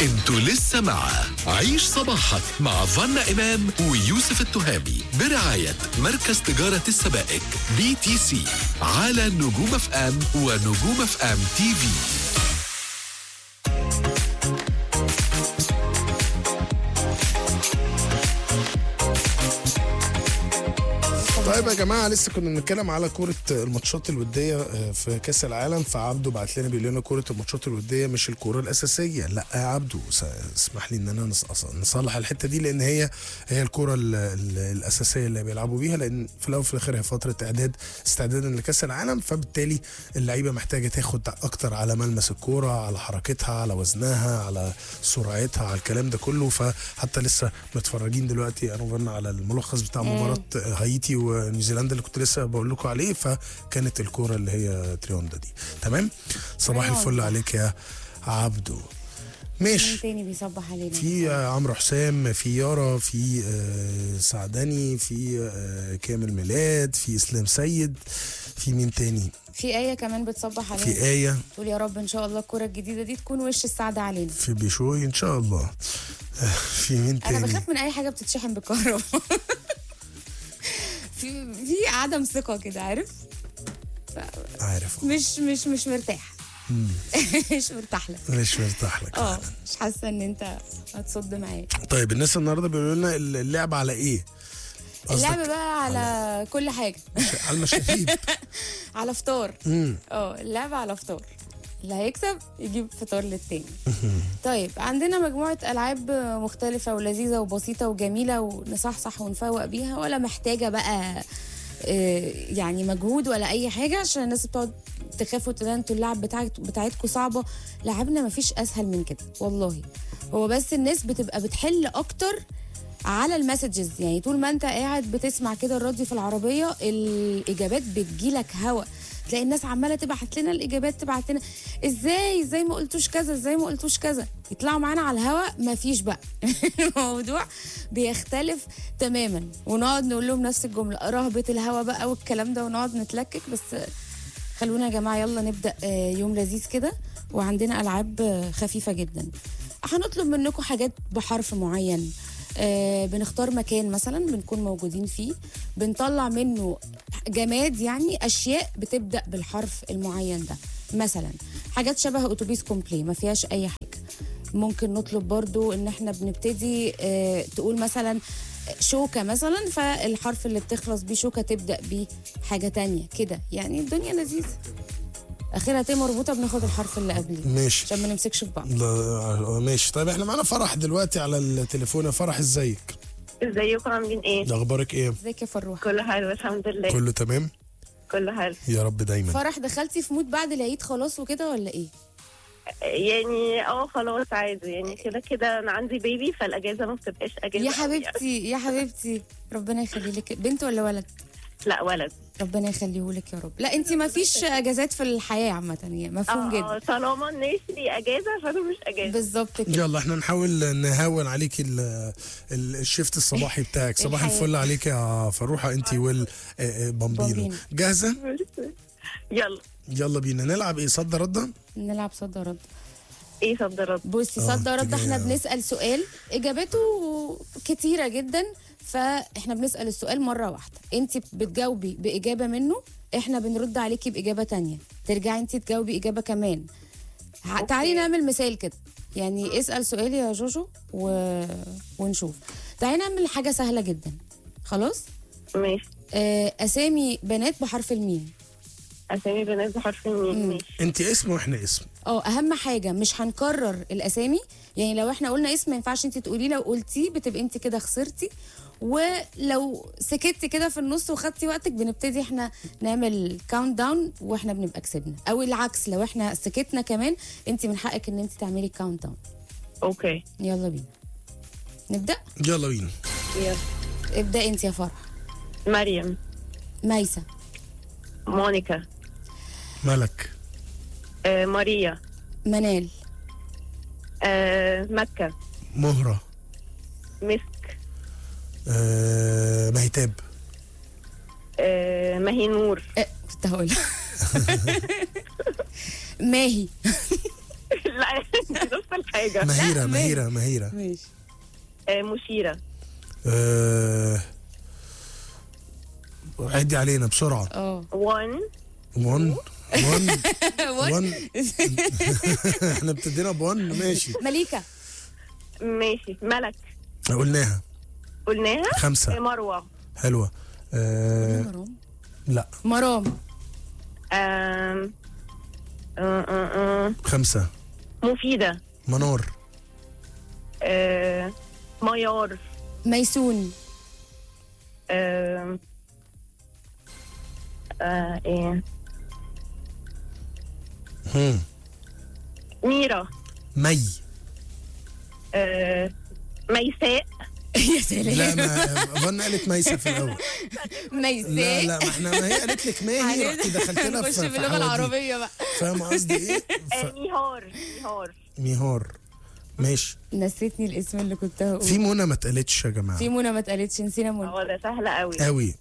انتوا لسه مع عيش صباحك مع فنا إمام ويوسف التهامي برعاية مركز تجارة السبائك بي تي سي على نجوم اف ام ونجوم اف ام تي في طيب يا جماعه لسه كنا بنتكلم على كوره الماتشات الوديه آه، في كاس العالم فعبده بعت لنا بيقول لنا كوره الماتشات الوديه مش الكوره الاساسيه لا يا عبده س- اسمح لي ان انا نص- نصلح الحته دي لان هي هي الكوره ال- ال- الاساسيه اللي بيلعبوا بيها لان في الاول وفي الاخر هي فتره اعداد استعدادا لكاس العالم فبالتالي اللعيبه محتاجه تاخد اكتر على ملمس الكوره على حركتها على وزنها على سرعتها على الكلام ده كله فحتى لسه متفرجين دلوقتي انا وفرنا على الملخص بتاع مباراه هايتي ونيوزيلندا اللي كنت لسه بقول لكم عليه فكانت الكوره اللي هي تريوندا دي تمام صباح تريوندا. الفل عليك يا عبدو مين ماشي تاني بيصبح علينا في آه، عمرو حسام في يارا في آه، سعدني في آه، كامل ميلاد في اسلام سيد في مين تاني في آية كمان بتصبح علينا في آية تقول يا رب ان شاء الله الكرة الجديدة دي تكون وش السعادة علينا في بيشوي ان شاء الله آه، في مين انا تاني بخاف من اي حاجة بتتشحن بالكهرباء في في عدم ثقة كده عارف عارف مش مش مش مرتاح مش مرتاح لك مش مرتاح لك اه مش حاسة ان انت هتصد معايا طيب الناس النهارده بيقولوا لنا اللعب على ايه؟ قصدك اللعب بقى على كل حاجة على المشاريب على فطار امم اه اللعبة على فطار اللي هيكسب يجيب فطار للتاني طيب عندنا مجموعة ألعاب مختلفة ولذيذة وبسيطة وجميلة ونصحصح ونفوق بيها ولا محتاجة بقى آه، يعني مجهود ولا أي حاجة عشان الناس بتقعد تخاف وتقول انتوا اللعب بتاعت بتاعتكم صعبة لعبنا مفيش أسهل من كده والله هو بس الناس بتبقى بتحل أكتر على المسجز يعني طول ما انت قاعد بتسمع كده الراديو في العربيه الاجابات بتجيلك هوا تلاقي الناس عماله تبعت لنا الاجابات تبعت لنا ازاي ازاي ما قلتوش كذا ازاي ما قلتوش كذا يطلعوا معانا على الهوا مفيش بقى الموضوع بيختلف تماما ونقعد نقول لهم نفس الجمله رهبه الهوا بقى والكلام ده ونقعد نتلكك بس خلونا يا جماعه يلا نبدا آه، يوم لذيذ كده وعندنا العاب آه، خفيفه جدا هنطلب منكم حاجات بحرف معين آه بنختار مكان مثلا بنكون موجودين فيه بنطلع منه جماد يعني اشياء بتبدا بالحرف المعين ده مثلا حاجات شبه اتوبيس كومبلي ما فيهاش اي حاجه ممكن نطلب برضو ان احنا بنبتدي آه تقول مثلا شوكة مثلا فالحرف اللي بتخلص بيه شوكة تبدأ بيه حاجة تانية كده يعني الدنيا لذيذة اخرها تي مربوطة بناخد الحرف اللي قبليه ماشي عشان ما نمسكش في بعض لا ماشي طيب احنا معانا فرح دلوقتي على التليفون يا فرح ازيك؟ ازيكم عاملين ايه؟ اخبارك ايه؟ ازيك يا فروح كله حلو الحمد لله كله تمام؟ كله حلو يا رب دايما فرح دخلتي في مود بعد العيد خلاص وكده ولا ايه يعني اه خلاص عادي يعني كده كده انا عندي بيبي فالاجازه ما بتبقاش اجازه يا أوي يعني. حبيبتي يا حبيبتي ربنا يخلي لك بنت ولا ولد لا ولد ربنا يخليه لك يا رب لا انت ما فيش اجازات في الحياه عامه يعني مفهوم اه جدا آه، طالما الناس دي اجازه فانا مش اجازه بالظبط كده يلا احنا نحاول نهون عليك ال- ال- الشيفت الصباحي بتاعك صباح الحياة. الفل عليك يا فروحه انت والبامبينو بامبينو. جاهزه يلا يلا بينا نلعب ايه صد رده نلعب صد رد ايه صد رد بصي اه، صد رد احنا اتجاه. بنسال سؤال اجابته كتيره جدا فاحنا بنسال السؤال مره واحده انت بتجاوبي باجابه منه احنا بنرد عليكي باجابه تانية ترجعي انت تجاوبي اجابه كمان ه- تعالي نعمل مثال كده يعني اسال سؤال يا جوجو و... ونشوف تعالي نعمل حاجه سهله جدا خلاص ماشي آه، اسامي بنات بحرف الميم اسامي بنات بحرف الميم ماشي انت اسم واحنا اسم اه اهم حاجه مش هنكرر الاسامي يعني لو احنا قلنا اسم ما ينفعش انت تقوليه لو قلتيه بتبقى انت كده خسرتي ولو سكتي كده في النص وخدتي وقتك بنبتدي احنا نعمل كاونت داون واحنا بنبقى كسبنا او العكس لو احنا سكتنا كمان انت من حقك ان انت تعملي كاونت داون اوكي يلا بينا نبدا يلا بينا يلا ابدا انت يا فرح مريم ميسة مونيكا ملك آه ماريا منال آه مكة مهره مسك آه مهتاب آه مهي نور اه كنت هقول ماهي لا دي نفس الحاجة مهيرة لا، مهيرة مهيرة ماشي آه، مشيرة آه... عدي علينا بسرعة اه وان 1 1 وات؟ 1 احنا ابتدينا ب 1 ماشي مليكة ماشي ملك قلناها قلناها آه، خمسة مروة حلوة آه... مرام لا مرام آم، آه، آه، آه، خمسة مفيدة منار آه، ميار ميسون آم، آه، ايه هم. ميرا مي آه، ميساء يا سلام لا ما ظن قالت ميسة في الأول لا ميساء لا ما احنا ما هي قالت لك ماهي رحتي دخلتنا في نخش في باللغة حواديت. العربية بقى فاهمة قصدي ايه؟ آه، ف... ميهار ميهار ميهار ماشي نسيتني الاسم اللي كنت هقوله في منى ما اتقالتش يا جماعة في منى ما اتقالتش نسينا منى هو ده سهل قوي قوي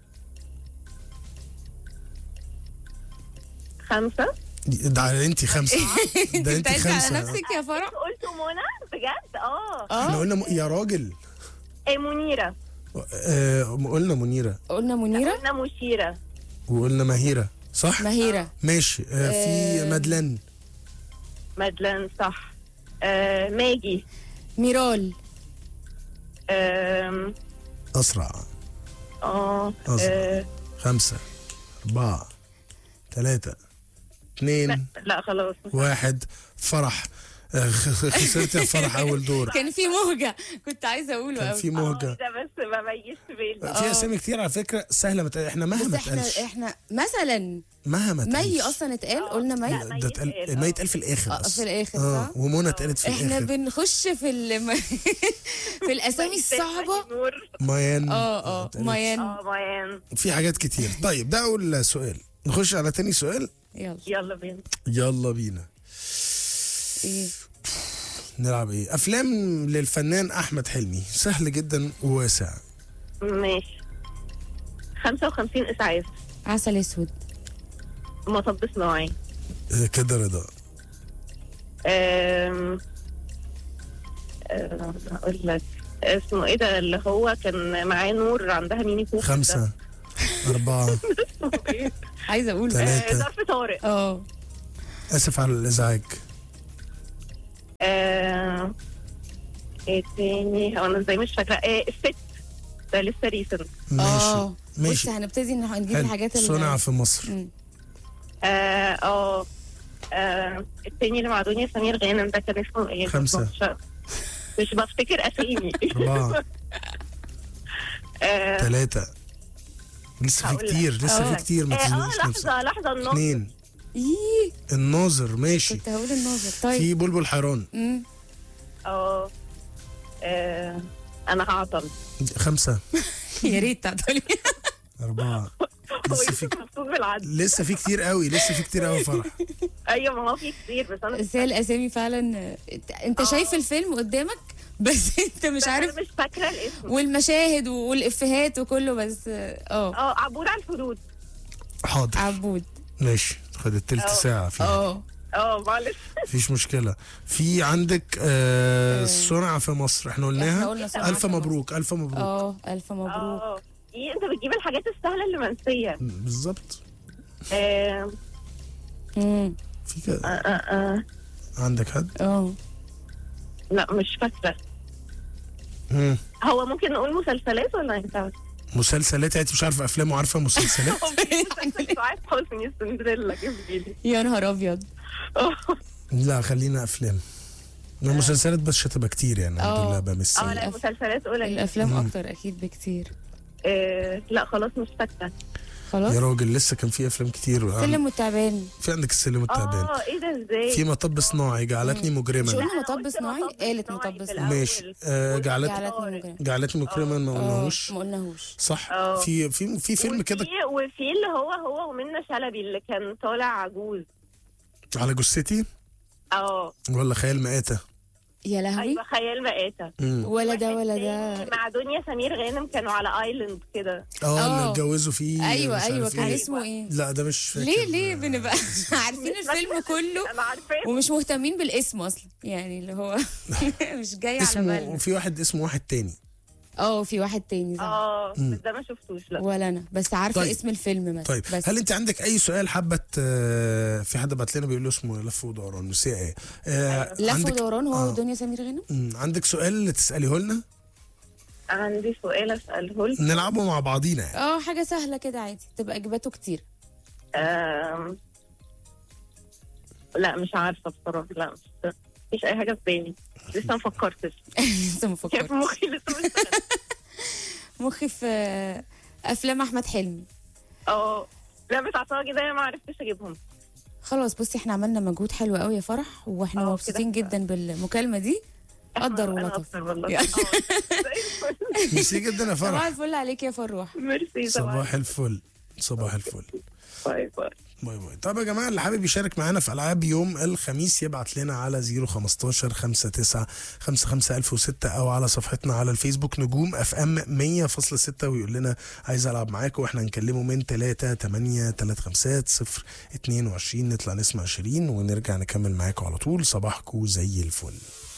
خمسة ده انت خمسة ده انت بتعزي على خمسة نفسك يا فرح قلت منى بجد اه احنا اه قلنا م... يا راجل آه، منيرة آه قلنا منيرة قلنا منيرة قلنا مشيرة وقلنا مهيرة صح؟ مهيرة ماشي آه في آه. مدلن مدلن صح آه، ماجي ميرال آم، أسرع اه أصغر. آه، خمسة أربعة ثلاثة اثنين لا خلاص واحد فرح آه، خ- خسرت يا فرح أول دور كان في مهجة كنت عايزة اقوله كان قوي في آه، مهجة ده بس ما ميزت بالي في أسامي كتير على فكرة سهلة مت... احنا مهما بس احنا اتقالش احنا مثلا مهما اتقالش مي اصلا اتقال قلنا مي لا، مي ده اتقال اتقال، مي آه. اتقال في الآخر آه، بس. في الآخر، اه صح؟ ومنى اتقالت في احنا الآخر بنخش في الم... في الاسامي الصعبة نور ميان اه اه اتقالت. ميان اه ميان في حاجات كتير طيب ده أول سؤال نخش على تاني سؤال يلا يلا بينا يلا بينا ايه نلعب ايه افلام للفنان احمد حلمي سهل جدا وواسع ماشي 55 اسعاف عسل اسود مطب صناعي آه، كده رضا آم، آه، اقول لك اسمه ايه ده اللي هو كان معاه نور عندها ميني كوبر خمسة أربعة ده. إيه؟ عايزة اقول تلاتة. آه، ظرف طارق اه آسف على الإزعاج آه، ايه تاني هو انا ازاي مش فاكره آه، الست ده لسه ريسنت اه ماشي بص ماشي هنبتدي إن نجيب حلو. الحاجات اللي صنع في مصر مم. اه اه آه، التاني اللي مع دنيا سمير غانم ده كان اسمه ايه خمسة. مش, مش بفتكر اسامي أربعة آه، ثلاثة لسه في هقول لك. كتير لسه آه. في كتير ما آه، تزنقش اه نفسك لحظه لحظه النص اثنين ايه الناظر ماشي كنت هقول الناظر طيب في بلبل حيران مم. اه آه، انا هعطل خمسة يا ريت تعطلي أربعة هو لسه في يوسف مبسوط بالعدل لسه في كتير قوي لسه في كتير قوي فرح ايوه ما هو في كتير بس انا بس هي الاسامي فعلا آه، انت- انت شايف الفيلم قدامك بس انت مش بس عارف انا مش فاكره الاسم والمشاهد والافيهات وكله بس اه اه عبود على الحدود حاضر عبود ماشي خد التلت أه. ساعة فيها اه اه معلش مفيش مشكلة في عندك آه صنع في مصر احنا إحنا قلناها قلنا صنع ألف في مصر. مبروك ألف مبروك اه الف مبروك اه ايه انت بتجيب الحاجات السهله اللي منسيه بالظبط آه امم في كده آه آه آه. عندك حد اه لا مش فاكره مم. هو ممكن نقول مسلسلات ولا انت مسلسلات يعني انت مش عارفه افلام وعارفه مسلسلات مسلسل سعاد حسني سندريلا كيف بيجي يا نهار ابيض لا خلينا افلام المسلسلات بس مش هتبقى كتير يعني الحمد اه. لله اه بمثل لا الأف- مسلسلات قليل الافلام اكتر اكيد بكتير آه لا خلاص مش فاكره خلاص يا راجل لسه كان في افلام كتير سلم والتعبان في عندك السلم التعبان اه ايه ده ازاي في مطب صناعي جعلتني مش مجرما قلنا أنا مطب قلت صناعي مطب قالت صناعي مطب في صناعي الأول. ماشي آه جعلت جعلتني مجرم جعلتني مجرما ما اه قلناهوش ما قلناهوش صح اه. في في في فيلم كده وفي وفي اللي هو هو ومنى شلبي اللي كان طالع عجوز على جثتي اه ولا خيال مآتة يا لهوي ايوه خيال مآتة ولا ده ولا تاني ده مع دنيا سمير غانم كانوا على ايلاند كده اه اللي آه. اتجوزوا فيه ايوه مش ايوه عارف كان إيه. اسمه ايه لا ده مش فاكر ليه ليه بنبقى عارفين الفيلم كله انا عارفاه ومش مهتمين بالاسم اصلا يعني اللي هو مش جاي على اسمه بالنا وفي واحد اسمه واحد تاني اه في واحد تاني صح اه بس ده ما شفتوش لا ولا انا بس عارفه طيب. اسم الفيلم مثلا طيب بس هل انت عندك اي سؤال حابه ت- في حد بعت لنا بيقول له اسمه لف ودوران بس هي ايه آه لف عندك ودوران هو آه. ودنيا سمير غانم مم، عندك سؤال تساليه لنا عندي سؤال اساله لك نلعبه مع بعضينا يعني اه حاجه سهله كده عادي تبقى اجاباته كتير آم، لا مش عارفه بصراحه لا مش مفيش اي حاجه في بالي لسه ما فكرتش لسه ما كيف فكرت مخي لسه مش شغال. مخي في آه، افلام احمد حلمي اه لعبة عصا كده ما عرفتش اجيبهم خلاص بصي احنا عملنا مجهود حلو قوي يا فرح واحنا اه، مبسوطين كده. جدا بالمكالمه دي قدر أنا ولطف أكتر والله يا. اه زي الفل. ميرسي جدا يا صباح فرح الفل عليك يا فروح ميرسي صباح الفل صباح الفل باي باي باي باي طب يا جماعه اللي حابب يشارك معانا في العاب يوم الخميس يبعت لنا على 015 59 55006 او على صفحتنا على الفيسبوك نجوم اف ام 100.6 ويقول لنا عايز العب معاكم واحنا نكلمه من 3 8 3 5 0 22 نطلع نسمع شيرين ونرجع نكمل معاكم على طول صباحكم زي الفل